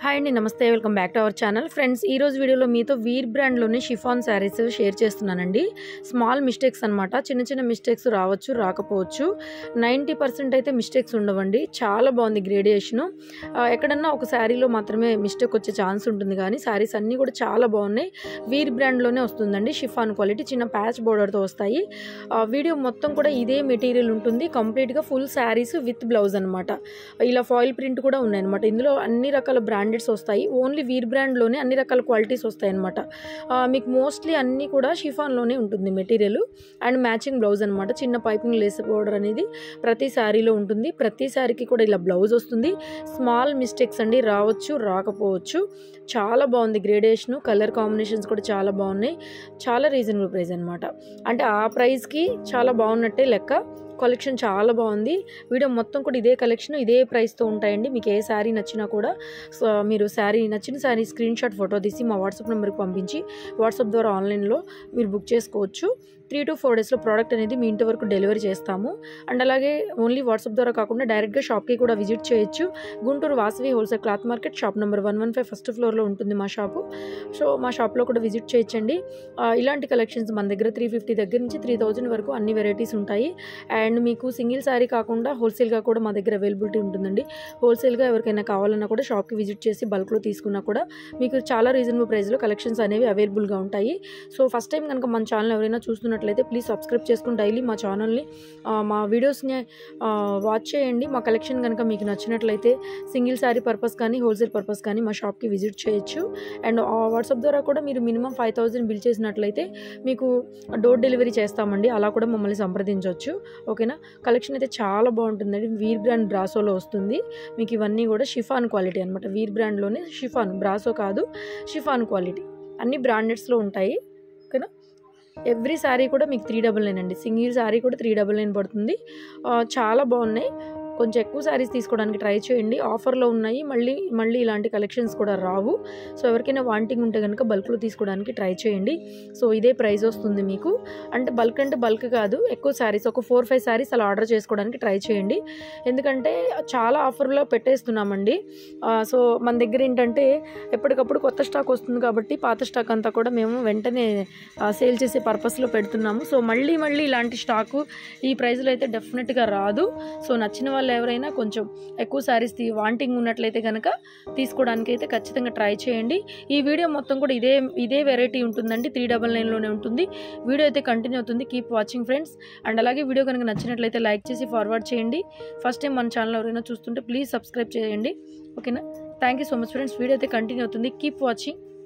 hi అండి నమస్తే welcome back to our channel friends ఈ రోజు వీడియోలో మీతో వీర్ బ్రాండ్లోని షిఫాన్ శారీస్ షేర్ చేస్తున్నానండి స్మాల్ మిస్టేక్స్ అనమాట చిన్న చిన్న మిస్టేక్స్ రావచ్చు రాకపోవచ్చు నైంటీ పర్సెంట్ అయితే మిస్టేక్స్ ఉండవండి చాలా బాగుంది గ్రేడియేషను ఎక్కడన్నా ఒక శారీలో మాత్రమే మిస్టేక్ వచ్చే ఛాన్స్ ఉంటుంది కానీ శారీస్ అన్నీ కూడా చాలా బాగున్నాయి వీర్ బ్రాండ్లోనే వస్తుందండి షిఫాన్ క్వాలిటీ చిన్న ప్యాచ్ బోర్డర్తో వస్తాయి ఆ, వీడియో మొత్తం కూడా ఇదే మెటీరియల్ ఉంటుంది కంప్లీట్గా ఫుల్ శారీస్ విత్ బ్లౌజ్ అనమాట ఇలా ఫాయిల్ ప్రింట్ కూడా ఉన్నాయన్నమాట ఇందులో అన్ని రకాల బ్రాండెడ్స్ వస్తాయి ఓన్లీ వీర్ బ్రాండ్లోనే అన్ని రకాల క్వాలిటీస్ వస్తాయి అనమాట మీకు మోస్ట్లీ అన్నీ కూడా షిఫాన్లోనే ఉంటుంది మెటీరియల్ అండ్ మ్యాచింగ్ బ్లౌజ్ అనమాట చిన్న పైపింగ్ లేస్ బోర్డర్ అనేది ప్రతి శారీలో ఉంటుంది ప్రతి శారీకి కూడా ఇలా బ్లౌజ్ వస్తుంది స్మాల్ మిస్టేక్స్ అండి రావచ్చు రాకపోవచ్చు చాలా బాగుంది గ్రేడేషను కలర్ కాంబినేషన్స్ కూడా చాలా బాగున్నాయి చాలా రీజనబుల్ ప్రైస్ అనమాట అంటే ఆ ప్రైస్కి చాలా బాగున్నట్టే లెక్క కలెక్షన్ చాలా బాగుంది వీడియో మొత్తం కూడా ఇదే కలెక్షన్ ఇదే ప్రైస్తో ఉంటాయండి మీకు ఏ శారీ నచ్చినా కూడా సో మీరు శారీ నచ్చిన శారీ స్క్రీన్ షాట్ ఫోటో తీసి మా వాట్సాప్ నెంబర్కి పంపించి వాట్సాప్ ద్వారా ఆన్లైన్లో మీరు బుక్ చేసుకోవచ్చు త్రీ టు ఫోర్ డేస్లో ప్రోడక్ట్ అనేది మీ ఇంటి వరకు డెలివరీ చేస్తాము అండ్ అలాగే ఓన్లీ వాట్సాప్ ద్వారా కాకుండా డైరెక్ట్గా షాప్కి కూడా విజిట్ చేయొచ్చు Guntur Vasavi wholesale cloth market shop number one one five first ఫ్లోర్లో ఉంటుంది మా షాపు సో మా షాప్లో కూడా విజిట్ చేయొచ్చండి ఆ, ఇలాంటి కలెక్షన్స్ మన దగ్గర త్రీ ఫిఫ్టీ దగ్గర నుంచి త్రీ థౌజండ్ వరకు అన్ని వెరైటీస్ ఉంటాయి అండ్ మీకు సింగిల్ శారీ కాకుండా హోల్సేల్గా కూడా మా దగ్గర అవైలబిలిటీ ఉంటుందండి హోల్సేల్గా ఎవరికైనా కావాలన్నా కూడా షాప్కి విజిట్ చేసి బల్క్లో తీసుకున్నా కూడా మీకు చాలా రీజనబుల్ ప్రైస్లో కలెక్షన్స్ అనేవి అవైలబుల్గా ఉంటాయి సో ఫస్ట్ టైం కనుక మన ఛానల్ ఎవరైనా చూస్తున్నట్లయితే ప్లీజ్ సబ్స్క్రైబ్ చేసుకుని డైలీ మా ఛానల్ని ఆ, మా వీడియోస్ని ఆ, వాచ్ చేయండి మా కలెక్షన్ కనుక మీకు నచ్చినట్లయితే సింగిల్ శారీ పర్పస్ కానీ హోల్సేల్ పర్పస్ కానీ మా షాప్కి విజిట్ చేయొచ్చు అండ్ వాట్సాప్ ద్వారా కూడా మీరు మినిమం ఫైవ్ థౌజండ్ బిల్ చేసినట్లయితే మీకు డోర్ డెలివరీ చేస్తామండి అలా కూడా మమ్మల్ని సంప్రదించవచ్చు ఓకేనా కలెక్షన్ అయితే చాలా బాగుంటుందండి వీర్ బ్రాండ్ బ్రాసోలో వస్తుంది మీకు ఇవన్నీ కూడా షిఫాన్ క్వాలిటీ అనమాట వీర్ బ్రాండ్లోనే షిఫాన్ బ్రాసో కాదు షిఫాన్ క్వాలిటీ అన్ని బ్రాండెడ్స్లో ఉంటాయి ఓకేనా ఎవ్రీ శారీ కూడా మీకు త్రీ డబల్ నైన్ అండి సింగిల్ శారీ కూడా త్రీ డబల్ నైన్ పడుతుంది ఆ, చాలా బాగున్నాయి కొంచెం ఎక్కువ శారీస్ తీసుకోవడానికి ట్రై చేయండి ఆఫర్లో ఉన్నాయి మళ్ళీ మళ్ళీ ఇలాంటి కలెక్షన్స్ కూడా రావు సో ఎవరికైనా వాంటింగ్ ఉంటే కనుక బల్క్లో తీసుకోవడానికి ట్రై చేయండి సో ఇదే ప్రైస్ వస్తుంది మీకు అంటే బల్క్ అంటే బల్క్ కాదు ఎక్కువ శారీస్ ఒక ఫోర్ ఫైవ్ శారీస్ అలా ఆర్డర్ చేసుకోవడానికి ట్రై చేయండి ఎందుకంటే చాలా ఆఫర్లో పెట్టేస్తున్నామండి ఆ, సో మన దగ్గర ఏంటంటే ఎప్పటికప్పుడు కొత్త స్టాక్ వస్తుంది కాబట్టి పాత స్టాక్ అంతా కూడా మేము వెంటనే ఆ, సేల్ చేసే పర్పస్లో పెడుతున్నాము సో మళ్ళీ మళ్ళీ ఇలాంటి స్టాకు ఈ ప్రైస్లో అయితే డెఫినెట్గా రాదు సో నచ్చిన వాళ్ళు ఎవరైనా కొంచెం ఎక్కువ శారీస్ తీ వాంటింగ్ ఉన్నట్లయితే కనుక తీసుకోవడానికి అయితే ఖచ్చితంగా ట్రై చేయండి ఈ వీడియో మొత్తం కూడా ఇదే ఇదే వెరైటీ ఉంటుందండి త్రీ డబల్ నైన్లోనే ఉంటుంది వీడియో అయితే కంటిన్యూ అవుతుంది కీప్ వాచింగ్ ఫ్రెండ్స్ అండ్ అలాగే వీడియో కనుక నచ్చినట్లయితే లైక్ చేసి ఫార్వర్డ్ చేయండి ఫస్ట్ టైం మన ఛానల్ ఎవరైనా చూస్తుంటే ప్లీజ్ సబ్స్క్రైబ్ చేయండి ఓకేనా thank you so much friends video అయితే కంటిన్యూ అవుతుంది కీప్ వాచింగ్